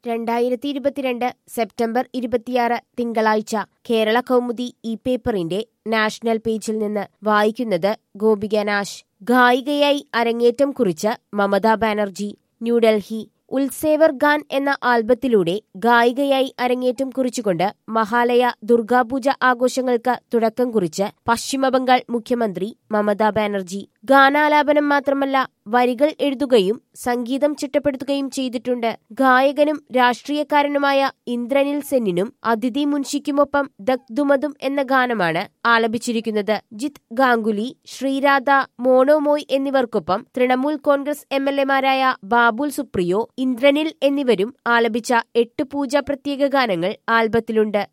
രണ്ടായിരത്തി ഇരുപത്തിരണ്ട് സെപ്റ്റംബർ ഇരുപത്തിയാറ് തിങ്കളാഴ്ച കേരള കൗമുദി ഈ പേപ്പറിന്റെ നാഷണൽ പേജിൽ നിന്ന് വായിക്കുന്നത് ഗോപിക നാശ് ഗായികയായി അരങ്ങേറ്റം കുറിച്ച് മമതാ ബാനർജി ന്യൂഡൽഹി ഉത്സേവർ ഗാൻ എന്ന ആൽബത്തിലൂടെ ഗായികയായി അരങ്ങേറ്റം കുറിച്ചുകൊണ്ട് മഹാലയ ദുർഗാപൂജ ആഘോഷങ്ങൾക്ക് തുടക്കം കുറിച്ച് പശ്ചിമബംഗാൾ മുഖ്യമന്ത്രി മമതാ ബാനർജി ഗാനാലാപനം മാത്രമല്ല വരികൾ എഴുതുകയും സംഗീതം ചിട്ടപ്പെടുത്തുകയും ചെയ്തിട്ടുണ്ട് ഗായകനും രാഷ്ട്രീയക്കാരനുമായ ഇന്ദ്രനിൽ സെന്നിനും അതിഥി മുൻഷിക്കുമൊപ്പം ദഗ്ദുമതും എന്ന ഗാനമാണ് ആലപിച്ചിരിക്കുന്നത് ജിത് ഗാംഗുലി ശ്രീരാധ മോണോമോയ് എന്നിവർക്കൊപ്പം തൃണമൂൽ കോൺഗ്രസ് എം എൽ എമാരായ ബാബുൽ സുപ്രിയോ ഇന്ദ്രനിൽ എന്നിവരും ആലപിച്ച എട്ട് പൂജ പ്രത്യേക ഗാനങ്ങൾ ആൽബത്തിലുണ്ട്